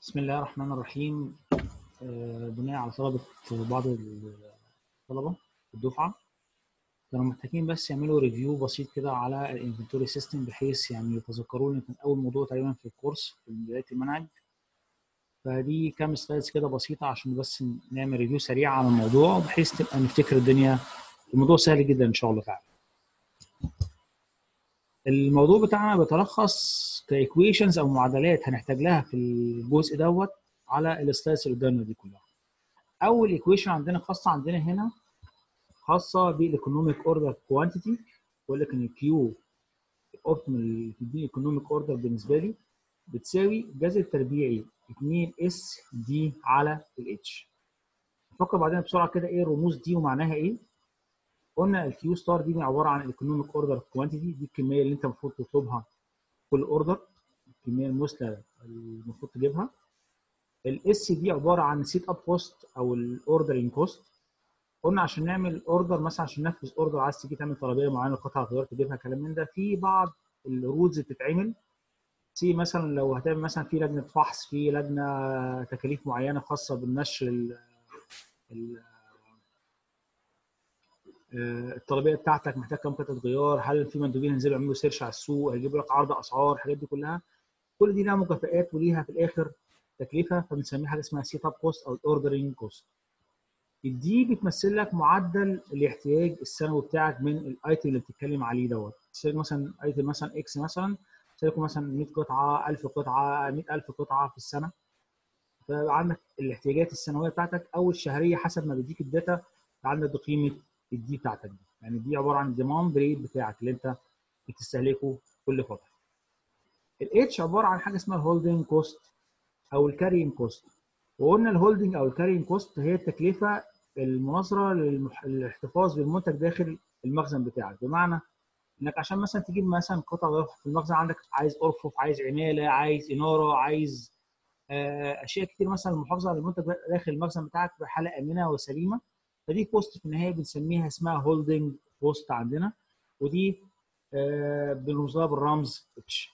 بسم الله الرحمن الرحيم آه، بناء على طلبة بعض الطلبة في الدفعة كانوا محتاجين بس يعملوا ريفيو بسيط كده على الانفنتوري سيستم بحيث يعني يتذكروا ان كان اول موضوع تقريبا في الكورس في بداية المنهج فدي كام سلايدز كده بسيطة عشان بس نعمل ريفيو سريع على الموضوع بحيث تبقى نفتكر الدنيا الموضوع سهل جدا ان شاء الله تعالى الموضوع بتاعنا بيتلخص كايكويشنز او معادلات هنحتاج لها في الجزء دوت على السلايدز اللي قدامنا دي كلها. اول ايكويشن عندنا خاصه عندنا هنا خاصه بالايكونوميك اوردر كوانتيتي بقول لك ان الكيو الاوبتيمال تديني ايكونوميك اوردر بالنسبه لي بتساوي الجذر التربيعي 2 اس دي على الاتش. نفكر بعدين بسرعه كده ايه الرموز دي ومعناها ايه؟ قلنا الكيو ستار دي عباره عن الايكونوميك اوردر كوانتيتي دي الكميه اللي انت المفروض تطلبها كل اوردر الكميه المثلى المفروض تجيبها الاس دي عباره عن سيت اب كوست او الاوردرنج كوست قلنا عشان نعمل اوردر مثلا عشان ننفذ اوردر عايز تيجي تعمل طلبيه معينه قطعه غيار تجيبها كلام من ده في بعض الرولز بتتعمل سي مثلا لو هتعمل مثلا في لجنه فحص في لجنه تكاليف معينه خاصه بالنشر ال ال الطلبيه بتاعتك محتاج كام قطعه غيار هل في مندوبين هينزلوا يعملوا سيرش على السوق هيجيبوا لك عرض اسعار الحاجات دي كلها كل دي لها مكافئات وليها في الاخر تكلفه فبنسميها حاجه اسمها سيت اب كوست او الاوردرنج كوست دي بتمثل لك معدل الاحتياج السنوي بتاعك من الايتم اللي بتتكلم عليه دوت مثلا ايتم مثلا اكس مثلا سيكون مثلا 100 قطعه 1000 قطعه 100000 قطعه في السنه فعندك الاحتياجات السنويه بتاعتك او الشهريه حسب ما بيديك الداتا عندك قيمه الدي بتاعتك دي يعني دي عباره عن الديماند ريت بتاعك اللي انت بتستهلكه كل فتره الاتش عباره عن حاجه اسمها الهولدنج كوست او الكارينج كوست وقلنا الهولدنج او الكارينج كوست هي التكلفه المناظره للاحتفاظ بالمنتج داخل المخزن بتاعك بمعنى انك عشان مثلا تجيب مثلا قطع في المخزن عندك عايز ارفف عايز عماله عايز اناره عايز اشياء كتير مثلا المحافظه على المنتج داخل المخزن بتاعك بحاله امنه وسليمه فدي كوست في النهايه بنسميها اسمها هولدنج كوست عندنا ودي آه بنوصلها بالرمز اتش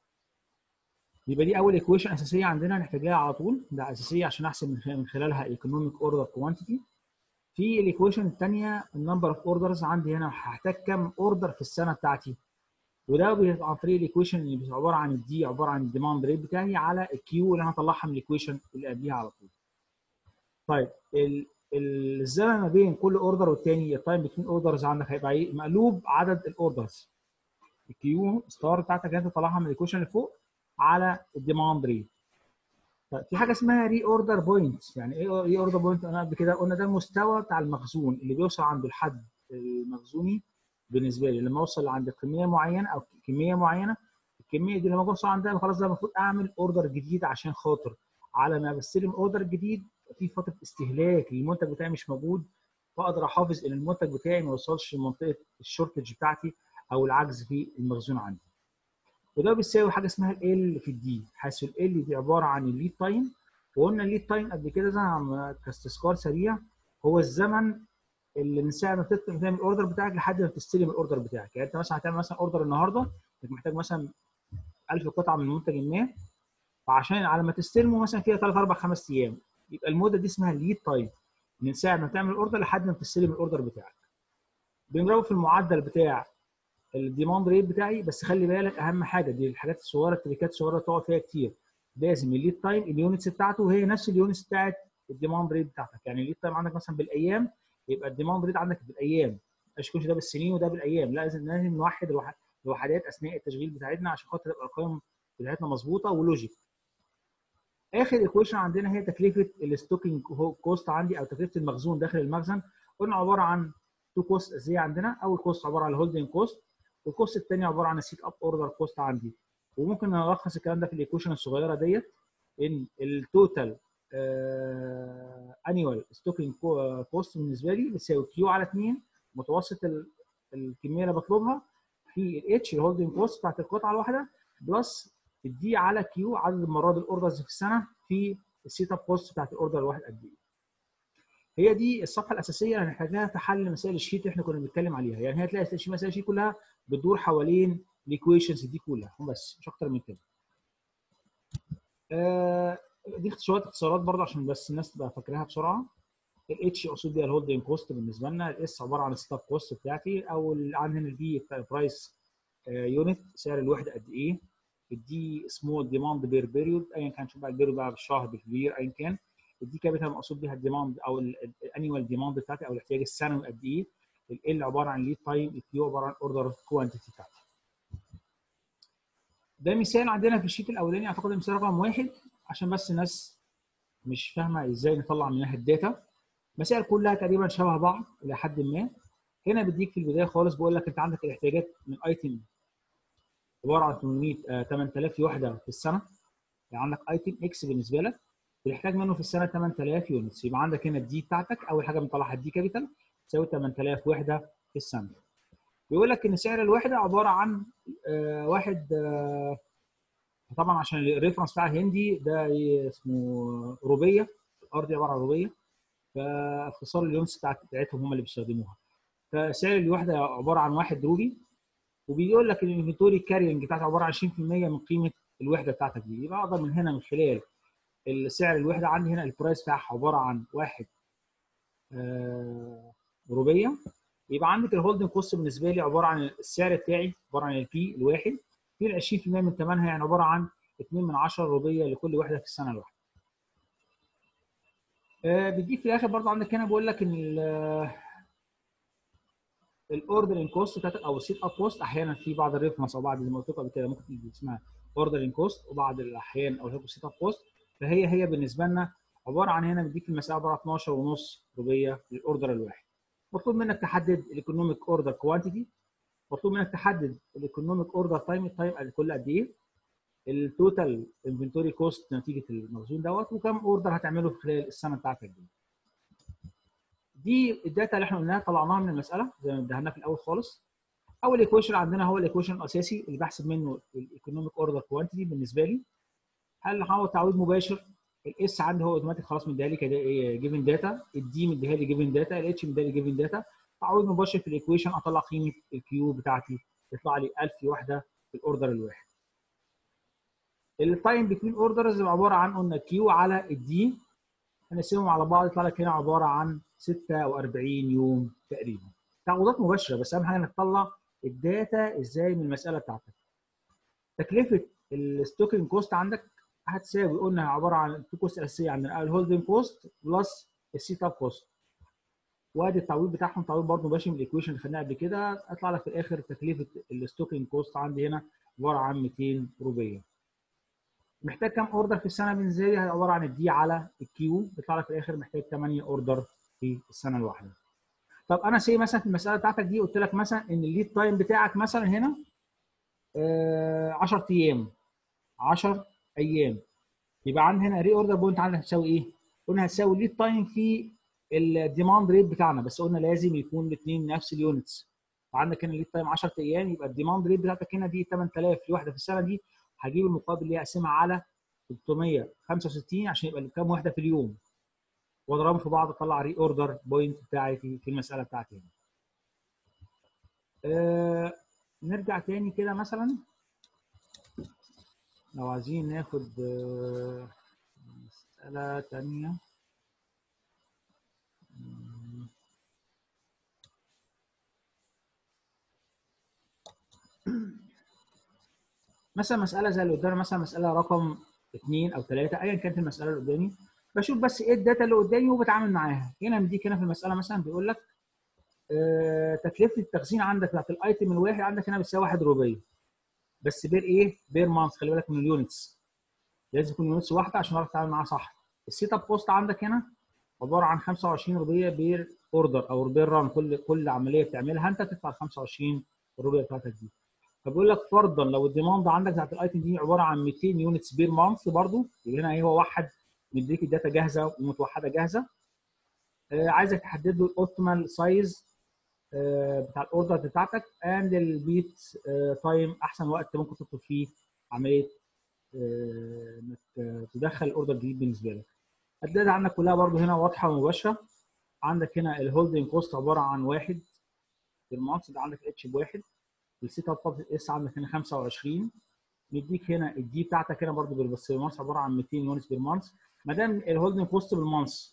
يبقى دي اول ايكويشن اساسيه عندنا نحتاج لها على طول ده اساسيه عشان احسب من خلالها ايكونوميك اوردر كوانتيتي في الايكويشن الثانيه النمبر اوف اوردرز عندي هنا هحتاج كام اوردر في السنه بتاعتي وده عن طريق الايكويشن اللي عباره عن الدي عباره عن الديماند ريت بتاعي على الكيو اللي انا هطلعها من الايكويشن اللي قبليها على طول طيب الزمن ما بين كل اوردر والتاني التايم بتوين اوردرز عندك هيبقى ايه مقلوب عدد الاوردرز الكيو ستار بتاعتك اللي انت طالعها من الايكويشن اللي فوق على الديماند ريت طيب في حاجه اسمها ري اوردر بوينت يعني ايه ري اوردر بوينت انا قبل كده قلنا ده المستوى بتاع المخزون اللي بيوصل عند الحد المخزوني بالنسبه لي لما اوصل عند كميه معينه او كميه معينه الكميه دي لما اوصل عندها خلاص ده المفروض اعمل اوردر جديد عشان خاطر على ما بستلم اوردر جديد في فتره استهلاك المنتج بتاعي مش موجود فاقدر احافظ ان المنتج بتاعي ما يوصلش لمنطقه الشورتج بتاعتي او العجز في المخزون عندي. وده بيساوي حاجه اسمها ال في الدي حيث ال دي عباره عن الليد تايم وقلنا الليد تايم قبل كده زي كاستذكار سريع هو الزمن اللي من ساعه ما بتعمل الاوردر بتاعك لحد ما تستلم الاوردر بتاعك يعني انت مثلا هتعمل مثلا اوردر النهارده انت محتاج مثلا 1000 قطعه من منتج ما فعشان على ما تستلمه مثلا فيها 3 4 5 ايام يبقى المده دي اسمها الليد تايم من ساعه ما تعمل الاوردر لحد ما تستلم الاوردر بتاعك بنضربه في المعدل بتاع الديماند ريت بتاعي بس خلي بالك اهم حاجه دي الحاجات الصغيره التريكات الصغيره تقعد فيها كتير لازم الليد تايم اليونتس بتاعته هي نفس اليونتس بتاعت الديماند ريت بتاعتك يعني الليد تايم عندك مثلا بالايام يبقى الديماند ريت عندك بالايام مش يكونش ده بالسنين وده بالايام لا لازم لازم نوحد الوحدات اثناء التشغيل بتاعتنا عشان خاطر تبقى الارقام بتاعتنا مظبوطه ولوجيك اخر ايكويشن عندنا هي تكلفه الستوكينج كوست عندي او تكلفه المخزون داخل المخزن قلنا عباره عن تو كوست زي عندنا اول كوست عباره عن الهولدنج كوست والكوست الثاني عباره عن السيت اب اوردر كوست عندي وممكن نلخص الكلام ده في الايكويشن الصغيره ديت ان التوتال انيوال ستوكينج كوست بالنسبه لي بتساوي كيو على 2 متوسط الكميه اللي بطلبها في الاتش الهولدنج كوست بتاعت القطعه الواحده بلس الدي على كيو عدد المرات الاوردرز في السنه في السيت اب كوست بتاعت الاوردر الواحد قد ايه. هي دي الصفحه الاساسيه اللي هنحتاجها في حل مسائل الشيت اللي احنا كنا بنتكلم عليها يعني هتلاقي مسائل الشيت كلها بتدور حوالين الايكويشنز دي كلها بس مش اكتر من كده. آه دي شويه اختصارات برضه عشان بس الناس تبقى فاكراها بسرعه الاتش اقصد بيها الهولدنج كوست بالنسبه لنا الاس عباره عن الستاف كوست بتاعتي او عندنا البي برايس يونت سعر الوحده قد ايه الدي سمول ديماند بير بيريود ايا كان شوف بقى البيريود بقى بالشهر بالكبير ايا كان الدي كابيتال مقصود بيها الديماند او الانيوال ديماند بتاعتي او الاحتياج السنوي قد ايه ال عباره عن ليد تايم الكيو عباره عن اوردر كوانتيتي بتاعتي ده مثال عندنا في الشيت الاولاني اعتقد مثال رقم واحد عشان بس الناس مش فاهمه ازاي نطلع منها الداتا مسائل كلها تقريبا شبه بعض الى حد ما هنا بديك في البدايه خالص بقول لك انت عندك الاحتياجات من ايتم عباره عن 800 آه 8000 وحده في السنه يعني عندك ايتم اكس بالنسبه لك بتحتاج منه في السنه 8000 يونتس يبقى عندك هنا الدي بتاعتك اول حاجه بنطلعها الدي كابيتال تساوي 8000 وحده في السنه بيقول لك ان سعر الوحده عباره عن آه واحد آه طبعا عشان الريفرنس بتاع الهندي ده اسمه روبيه الارض عباره عن روبيه فاختصار اليونتس بتاعتهم هم اللي بيستخدموها فسعر الوحده عباره عن واحد روبي وبيقول لك الانفنتوري كارينج بتاعتها عباره عن 20% من قيمه الوحده بتاعتك دي يبقى اقدر من هنا من خلال السعر الوحده عندي هنا البرايس بتاعها عباره عن واحد آه روبيه يبقى عندك الهولدنج كوست بالنسبه لي عباره عن السعر بتاعي عباره عن البي الواحد في ال 20% من ثمنها يعني عباره عن 2 من 10 روبيه لكل وحده في السنه الواحده. آه بيديك في الاخر برضه عندك هنا بيقول لك ان الاوردرنج كوست بتاعتك او السيت اب كوست احيانا في بعض الريفرنس او بعض زي ما قلت لكم قبل كده ممكن تيجي اسمها اوردرنج كوست وبعض الاحيان او لكم سيت اب كوست فهي هي بالنسبه لنا عباره عن هنا مديك المساله عباره عن 12 ونص روبيه للاوردر الواحد. مطلوب منك تحدد الايكونوميك اوردر كوانتيتي مطلوب منك تحدد الايكونوميك اوردر تايم التايم كل قد ايه التوتال انفنتوري كوست نتيجه المخزون دوت وكم اوردر هتعمله في خلال السنه بتاعتك دي. دي الداتا اللي احنا قلناها طلعناها من المساله زي ما ادهنا في الاول خالص. اول ايكويشن عندنا هو الايكويشن الاساسي اللي بحسب منه الايكونوميك اوردر كوانتيتي بالنسبه لي. هل هو تعويض مباشر؟ الاس عندي هو اوتوماتيك خلاص مديها لي كده جيفن داتا، الدي مديها لي جيفن داتا، الاتش مديها لي جيفن داتا، تعويض مباشر في الايكويشن اطلع قيمه الكيو بتاعتي يطلع لي 1000 وحده في الاوردر الواحد. التايم بتوين اوردرز عباره عن قلنا كيو على الدي هنقسمهم على بعض يطلع لك هنا عباره عن 46 يوم تقريبا. تعويضات مباشره بس اهم حاجه انك تطلع الداتا ازاي من المساله بتاعتك. تكلفه الستوكينج كوست عندك هتساوي قلنا عباره عن التو كوست الاساسيه عندنا الهولدنج كوست بلس السيت اب كوست. وادي التعويض بتاعهم تعويض برضه مباشر من الايكويشن اللي خدناها قبل كده اطلع لك في الاخر تكلفه الستوكينج كوست عندي هنا عباره عن 200 روبيه. محتاج كام اوردر في السنه بالنسبه لي عباره عن الدي على الكيو بيطلع لك في الاخر محتاج 8 اوردر في السنه الواحده. طب انا سي مثلا في المساله بتاعتك دي قلت لك مثلا ان الليد تايم بتاعك مثلا هنا 10 ايام 10 ايام يبقى عندي هنا ري اوردر بوينت عندك هتساوي ايه؟ قلنا هتساوي الليد تايم في الديماند ريت بتاعنا بس قلنا لازم يكون الاثنين نفس اليونتس فعندك هنا الليد تايم 10 ايام يبقى الديماند ريت بتاعتك هنا دي 8000 لوحده في السنه دي هجيب المقابل اللي اقسمها على 365 عشان يبقى كام وحده في اليوم واضربهم في بعض اطلع ري اوردر بوينت بتاعتي في المساله بتاعتي هنا. أه نرجع تاني كده مثلا لو عايزين ناخد أه مسألة تانية مثلا مساله زي اللي قدامنا مثلا مساله رقم اثنين او ثلاثه ايا كانت المساله اللي قدامي بشوف بس ايه الداتا اللي قدامي وبتعامل معاها هنا مديك هنا في المساله مثلا بيقول لك آه تكلفه التخزين عندك بتاعت الايتم الواحد عندك هنا بتساوي 1 روبيه بس بير ايه؟ بير مانث خلي بالك من اليونتس لازم يكون يونتس واحده عشان نعرف نتعامل معاها صح السيت اب كوست عندك هنا عباره عن 25 روبيه بير اوردر او بير ران كل كل عمليه بتعملها انت تدفع 25 روبيه بتاعتك دي فبيقول لك فرضا لو الديماند عندك بتاعت الايتم دي عباره عن 200 يونتس بير مانث برضه يبقى هنا هو واحد مديك الداتا جاهزه ومتوحده جاهزه آه عايزك تحدد له الاوبتيمال سايز آه بتاع الاوردر بتاعتك اند البيت آه تايم احسن وقت ممكن تطلب فيه عمليه انك تدخل الاوردر الجديد بالنسبه لك. الداتا عندك كلها برضه هنا واضحه ومباشره عندك هنا الهولدنج كوست عباره عن واحد في المانث ده عندك اتش بواحد السيت اب اس عندك هنا 25 نديك هنا الدي بتاعتك هنا برضه بس بالمانس عباره عن 200 يونتس بالمانس ما دام الهولدنج كوست بالمانس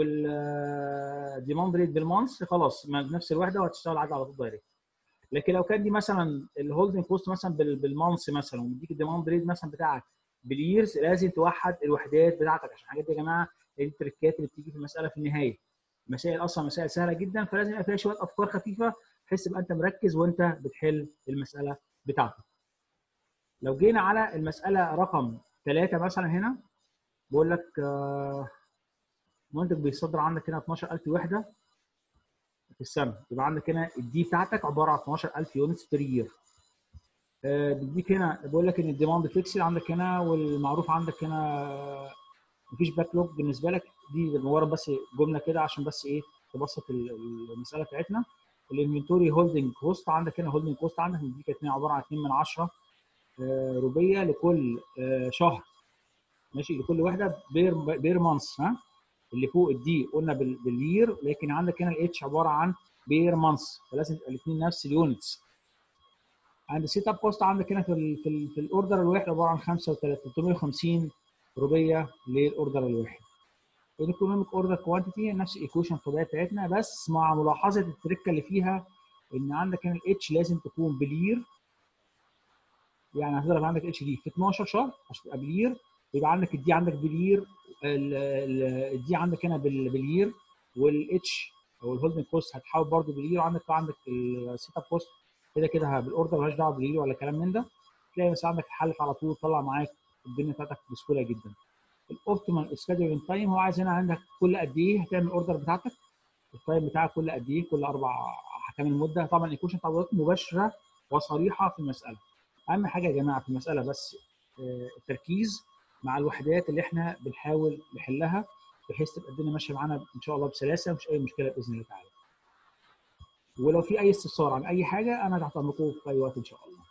والديماند ريت بالمانس خلاص نفس الوحده وهتشتغل عادي على طول دايركت لكن لو كان دي مثلا الهولدنج كوست مثلا بالمانس مثلا ومديك الديماند ريت مثلا بتاعك باليرز لازم توحد الوحدات بتاعتك عشان الحاجات دي يا جماعه دي التريكات اللي بتيجي في المساله في النهايه مسائل اصلا مسائل سهله جدا فلازم يبقى فيها شويه افكار خفيفه بحيث تبقى انت مركز وانت بتحل المساله بتاعتك لو جينا على المساله رقم ثلاثة مثلا هنا بقول لك منتج بيصدر عندك هنا 12000 وحده في السنه يبقى عندك هنا الدي بتاعتك عباره عن 12000 يونتس بير يير بيديك هنا بقول لك ان الديماند فيكسد عندك هنا والمعروف عندك هنا مفيش باك لوج بالنسبه لك دي مجرد بس جمله كده عشان بس ايه تبسط المساله بتاعتنا الانفنتوري هولدنج كوست عندك هنا هولدنج كوست عندك مديك اتنين عباره عن 2 من 10 روبيه لكل شهر ماشي لكل وحده بير بير مانث ها اللي فوق الدي قلنا بالير لكن عندك هنا الاتش عباره عن بير مانث فلازم يبقى الاثنين نفس اليونتس عند السيت اب كوست عندك هنا في ال في, ال في الاوردر الواحد عباره عن 350 روبيه للاوردر الواحد الايكونوميك اوردر كوانتيتي نفس الايكويشن الطبيعيه بتاعتنا بس مع ملاحظه التركه اللي فيها ان عندك هنا الاتش لازم تكون بلير يعني هتضرب عندك اتش دي في 12 شهر عشان تبقى بلير يبقى عندك الدي عندك بلير الدي عندك هنا بالير والاتش او الهولدنج كوست هتحاول برده بالير وعندك عندك السيت اب كوست كده كده بالاوردر مالهاش دعوه بالير ولا كلام من ده تلاقي بس عندك حلت على طول طلع معاك الدنيا بتاعتك بسهوله جدا الاوبتيمال سكادولينج تايم هو عايز هنا عندك كل قد ايه هتعمل الاوردر بتاعتك التايم بتاعك كل قد ايه كل اربع احكام المده طبعا الايكويشن تعويضات مباشره وصريحه في المساله اهم حاجه يا جماعه في المساله بس التركيز مع الوحدات اللي احنا بنحاول نحلها بحيث تبقى الدنيا ماشيه معانا ان شاء الله بسلاسه مش اي مشكله باذن الله تعالى ولو في اي استفسار عن اي حاجه انا تحت امركم في اي وقت ان شاء الله